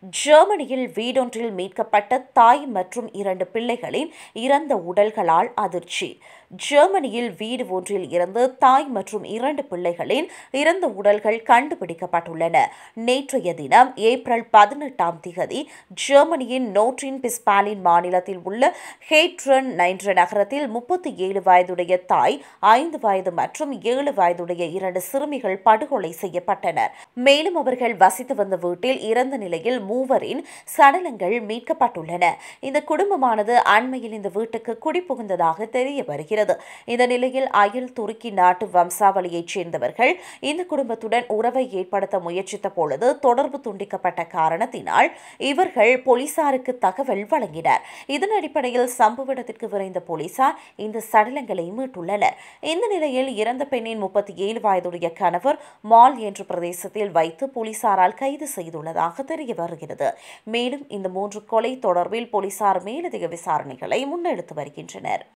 ஜெர்மனியில் வீடொன்றில் மீட்கப்பட்ட தாய் மற்றும் இரண்டு பிள்ளைகளின் இறந்த உடல்களால் அதிர்ச்சி ஜெர்மனியில் வீடு ஒன்றில் இருந்து தாய் மற்றும் இரண்டு பிள்ளைகளின் இறந்த உடல்கள் கண்டுபிடிக்கப்பட்டுள்ளன நேற்றைய தினம் ஏப்ரல் பதினெட்டாம் திகதி ஜெர்மனியின் நோட்ரின் பிஸ்பாலின் மாநிலத்தில் உள்ள ஹேட்ரன் என்ற நகரத்தில் முப்பத்தி ஏழு வயதுடைய தாய் ஐந்து வயது மற்றும் ஏழு வயதுடைய இரண்டு சிறுமிகள் படுகொலை செய்யப்பட்டனர் மேலும் அவர்கள் வசித்து வந்த வீட்டில் இறந்த நிலையில் மூவரின் சடலங்கள் மீட்கப்பட்டுள்ளன இந்த குடும்பமானது அண்மையில் இந்த வீட்டுக்கு குடிபுகுந்ததாக தெரிய வருகிறது இந்த நிலையில் அயல் துருக்கி நாட்டு வம்சாவளியைச் சேர்ந்தவர்கள் இந்த குடும்பத்துடன் உறவை ஏற்படுத்த முயற்சித்த பொழுது தொடர்பு துண்டிக்கப்பட்ட காரணத்தினால் இவர்கள் போலீசாருக்கு தகவல் வழங்கினர் இதன் அடிப்படையில் சம்பவ இடத்திற்கு விரைந்த போலீசார் இந்த சடலங்களை மீட்டுள்ளனர் இந்த நிலையில் இறந்த பெண்ணின் முப்பத்தி ஏழு வயதுடைய கணவர் மால் என்ற பிரதேசத்தில் வைத்து போலீசாரால் கைது செய்துள்ளதாக தெரிய வருகிறது மேலும் இந்த மூன்று கொலை தொடர்பில் போலீசார் மேலதிக விசாரணைகளை முன்னெடுத்து வருகின்றனர்